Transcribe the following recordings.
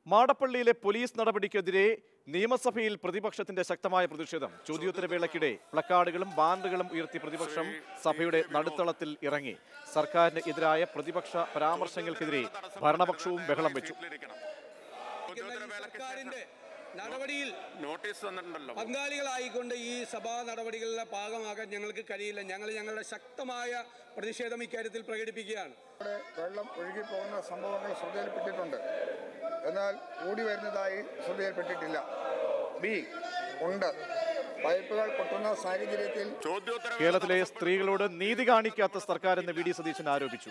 മാടപ്പള്ളിയിലെ police നടപടിക്കെതിരെ നിയമസഭയിൽ പ്രതിപക്ഷത്തിന്റെ ശക്തമായ പ്രതിഷേധം ചോദ്യോത്തരവേളയ്ക്കിടെ പ്ലക്കാർഡുകളും ബാനറുകളും ഉയർത്തി പ്രതിപക്ഷം സഭയുടെ നടുത്തളത്തിൽ ഇറങ്ങി സർക്കാരിന് എതിരായ പ്രതിപക്ഷ പരാമർശങ്ങൾക്കെതിരെ ഭരണപക്ഷവും ബഹളം വെച്ചു സർക്കാരിന്റെ നടപടിയിൽ നോട്ടീസ് തന്നിട്ടുണ്ടല്ലോ പങ്കാളികളായിക്കൊണ്ട് ഈ സഭാ നടപടികളിലെ ഭാഗമാകാൻ ഞങ്ങൾക്ക് കഴിയില്ല ഞങ്ങൾ ഞങ്ങളുടെ ശക്തമായ പ്രതിഷേധം ഇക്കാര്യത്തിൽ പ്രകടിപ്പിക്കുകയാണ് ഇവിടെ വെള്ളം ഒഴുകി പോകുന്ന സംഭവങ്ങൾ ശ്രദ്ധയിൽപ്പെട്ടിട്ടുണ്ട് എന്നാൽ കൂടി വരുന്നതായി ശ്രദ്ധയിൽപ്പെട്ടിട്ടില്ല ബി ഉണ്ട് പൈപ്പുകൾ പൊട്ടുന്ന സാഹചര്യത്തിൽ ചോദ്യോത്തര കേരളത്തിലെ സ്ത്രീകളോട് നീതി കാണിക്കാത്ത സർക്കാരെന്ന് വി ഡി സതീശൻ ആരോപിച്ചു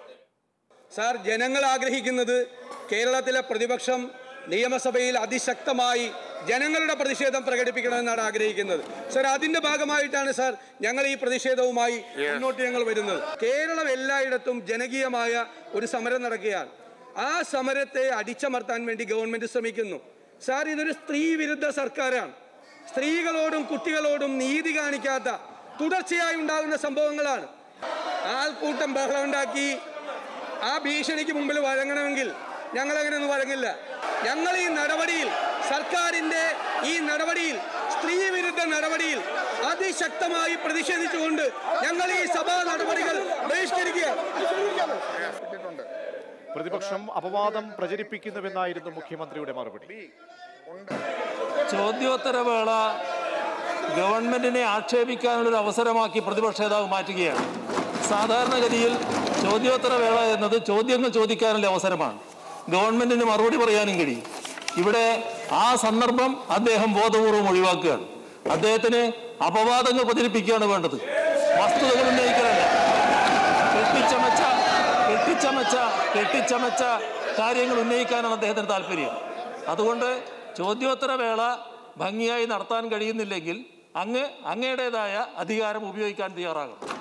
സാർ ജനങ്ങൾ ആഗ്രഹിക്കുന്നത് കേരളത്തിലെ പ്രതിപക്ഷം നിയമസഭയിൽ അതിശക്തമായി ജനങ്ങളുടെ പ്രതിഷേധം പ്രകടിപ്പിക്കണമെന്നാണ് ആഗ്രഹിക്കുന്നത് സാർ അതിന്റെ ഭാഗമായിട്ടാണ് സാർ ഞങ്ങൾ ഈ പ്രതിഷേധവുമായി മുന്നോട്ട് ഞങ്ങൾ വരുന്നത് കേരളം എല്ലായിടത്തും ജനകീയമായ ഒരു സമരം നടക്കുകയാണ് ആ സമരത്തെ അടിച്ചമർത്താൻ വേണ്ടി ഗവൺമെന്റ് ശ്രമിക്കുന്നു സാർ ഇതൊരു സ്ത്രീ വിരുദ്ധ സർക്കാരാണ് സ്ത്രീകളോടും കുട്ടികളോടും നീതി കാണിക്കാത്ത തുടർച്ചയായി ഉണ്ടാകുന്ന സംഭവങ്ങളാണ് ആൾക്കൂട്ടം ബഹളമുണ്ടാക്കി ആ ഭീഷണിക്ക് മുമ്പിൽ വഴങ്ങണമെങ്കിൽ ഞങ്ങൾ അങ്ങനെയൊന്നും വഴങ്ങില്ല ഞങ്ങൾ ഈ നടപടിയിൽ സർക്കാരിന്റെ ഈ നടപടിയിൽ സ്ത്രീ വിരുദ്ധ നടപടിയിൽ അതിശക്തമായി പ്രതിഷേധിച്ചുകൊണ്ട് ഞങ്ങൾ ഈ സഭാ നടപടികൾ ബഹിഷ്കരിക്കുകയാണ് പെട്ടിട്ടുണ്ട് പ്രതിപക്ഷം അപവാദം പ്രചരിപ്പിക്കുന്നുവെന്നായിരുന്നു മുഖ്യമന്ത്രിയുടെ മറുപടി ബി ഉണ്ട് ചോദ്യോത്തരവേള ഗവൺമെന്റിനെ ആക്ഷേപിക്കാനുള്ളൊരു അവസരമാക്കി പ്രതിപക്ഷ നേതാവ് മാറ്റുകയാണ് സാധാരണഗതിയിൽ ചോദ്യോത്തരവേള എന്നത് ചോദ്യങ്ങൾ ചോദിക്കാനുള്ള അവസരമാണ് ഗവൺമെന്റിന് മറുപടി പറയാനും കഴിയും ഇവിടെ ആ സന്ദർഭം അദ്ദേഹം ബോധപൂർവം ഒഴിവാക്കുകയാണ് അദ്ദേഹത്തിന് അപവാദങ്ങൾ പ്രചരിപ്പിക്കുകയാണ് വേണ്ടത് വസ്തുതകൾ ഉന്നയിക്കലല്ല കെട്ടിച്ചമച്ച കെട്ടിച്ചമച്ച കെട്ടിച്ചമച്ച കാര്യങ്ങൾ ഉന്നയിക്കാനാണ് അദ്ദേഹത്തിന് താല്പര്യം അതുകൊണ്ട് ചോദ്യോത്തര വേള ഭംഗിയായി നടത്താൻ കഴിയുന്നില്ലെങ്കിൽ അങ്ങ് അങ്ങയുടേതായ അധികാരം ഉപയോഗിക്കാൻ തയ്യാറാകണം